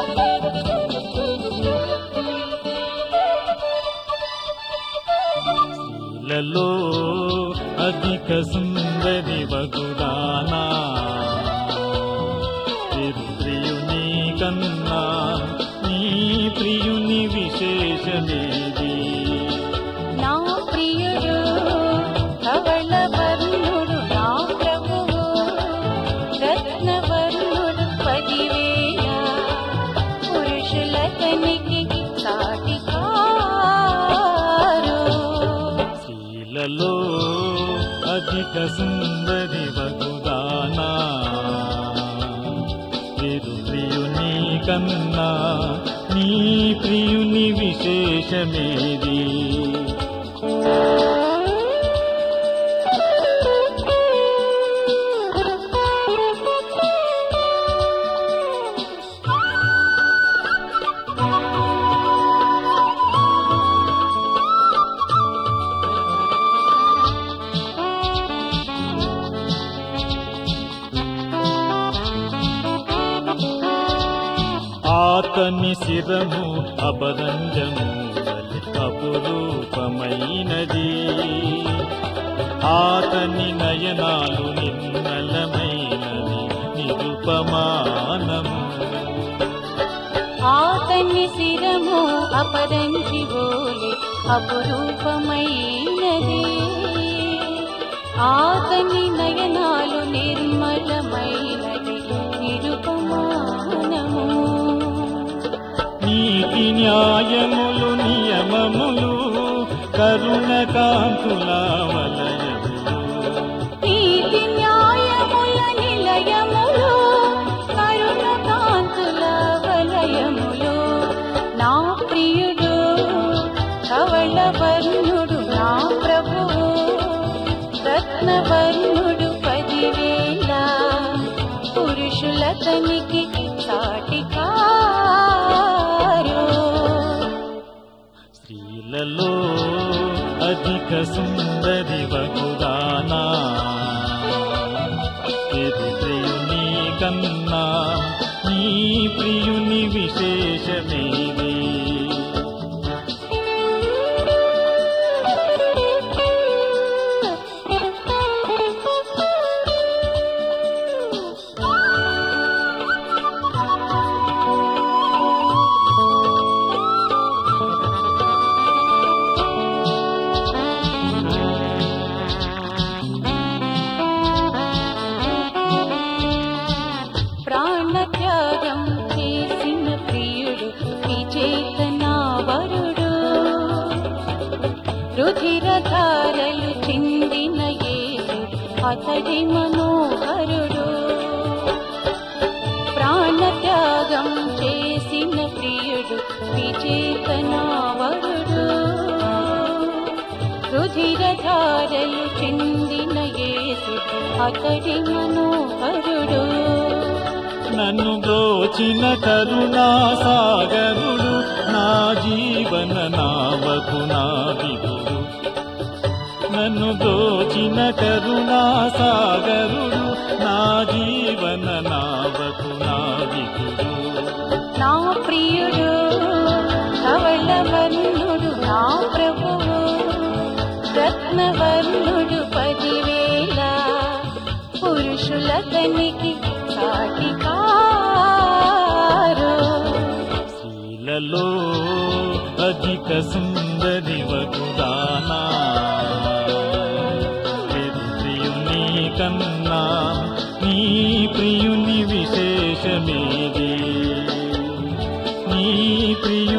స్త్రీలలో అధిక సుందరి వగుదానా ప్రియుని కన్నా నీ ప్రియుని విశేషమేది నా ప్రియుడు ధవళవర్ణుడు నా ప్రభువు రత్నవర్ణుడు పదివేల పురుషులతనికి సాటి కారు స్త్రీలలో అధిక సుందరి వగుదానా తిరు ప్రియుని కన్నా నీ ప్రియుని విశేషమేది ఆతని శిరము అపరంజము వలె అపురూపమైనది ఆతని నయనాలు నిర్మలమైనది నిరుపమానము ఆతని శిరము అపరంజి ఓలి అపురూపమైనది ఆతని నయనాలు నిర్మలమైనది నిరుపమానము నీతి న్యాయములు నియమములు కరుణ కాంతుల వలయములు నీతి న్యాయముల నిలయములు కరుణ కాంతుల వలయములు నా ప్రియుడు ధవళవర్ణుడు నా ప్రభువు రత్నవర్ణుడు పదివేల పురుషులతనికి సాటి కారు స్త్రీలలో అధిక సుందరి వగుదానా ఇది ప్రియుని కన్నా నీ ప్రియుని విశేషమేది ప్రాణత్యాగం చేసిన ప్రియుడు విచేతనా వరుడు రుధిరధారలు చిందిన యేసు అతడి మనోహరుడు ప్రాణత్యాగం చేసిన ప్రియుడు విచేతనా వరుడు రుధిరధారలు చిందిన యేసు అతడి మనోహరుడు నన్ను బ్రోచిన కరుణా సాగరుడు నా జీవన నావకు నా విధుడు నన్ను బ్రోచిన కరుణా సాగరుడు నా జీవన నావకు నా విధుడు నా ప్రియుడు ధవళవర్ణుడు నా ప్రభువు రత్నవర్ణుడు పదివేల పురుషులతనికి సాటి కారు స్త్రీలలో అధిక సుందరి వగుదానా ప్రియుని కన్నా నీ ప్రియుని విశేషమేది నీ ప్రియు